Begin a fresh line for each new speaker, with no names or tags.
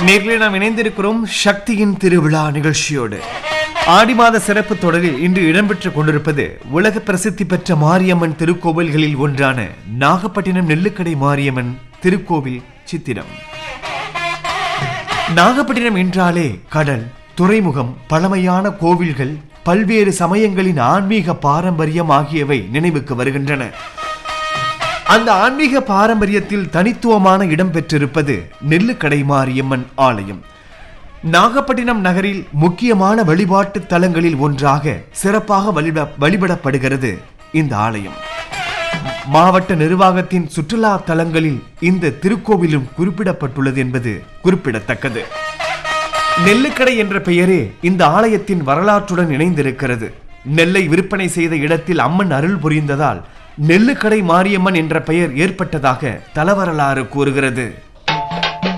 நேர்களை நாம் இணைந்திருக்கிறோம் சக்தியின் திருவிழா நிகழ்ச்சியோடு ஆடி மாத சிறப்பு தொடரில் இன்று இடம்பெற்றுக் கொண்டிருப்பது உலக பிரசித்தி பெற்ற மாரியம்மன் திருக்கோவில்களில் ஒன்றான நாகப்பட்டினம் நெல்லுக்கடை மாரியம்மன் திருக்கோவில் சித்திரம் நாகப்பட்டினம் என்றாலே கடல் துறைமுகம் பழமையான கோவில்கள் பல்வேறு சமயங்களின் ஆன்மீக பாரம்பரியம் ஆகியவை நினைவுக்கு வருகின்றன அந்த ஆன்மீக பாரம்பரியத்தில் தனித்துவமான இடம் பெற்றிருப்பது நெல்லுக்கடை மாரியம்மன் ஆலயம் நாகப்பட்டினம் நகரில் முக்கியமான வழிபாட்டு தலங்களில் ஒன்றாக சிறப்பாக வழிப வழிபடப்படுகிறது இந்த ஆலயம் மாவட்ட நிர்வாகத்தின் சுற்றுலா தலங்களில் இந்த திருக்கோவிலும் குறிப்பிடப்பட்டுள்ளது என்பது குறிப்பிடத்தக்கது நெல்லுக்கடை என்ற பெயரே இந்த ஆலயத்தின் வரலாற்றுடன் இணைந்திருக்கிறது நெல்லை விற்பனை செய்த இடத்தில் அம்மன் அருள் புரிந்ததால் நெல்லுக்கடை மாரியம்மன் என்ற பெயர் ஏற்பட்டதாக தலவரலாறு கூறுகிறது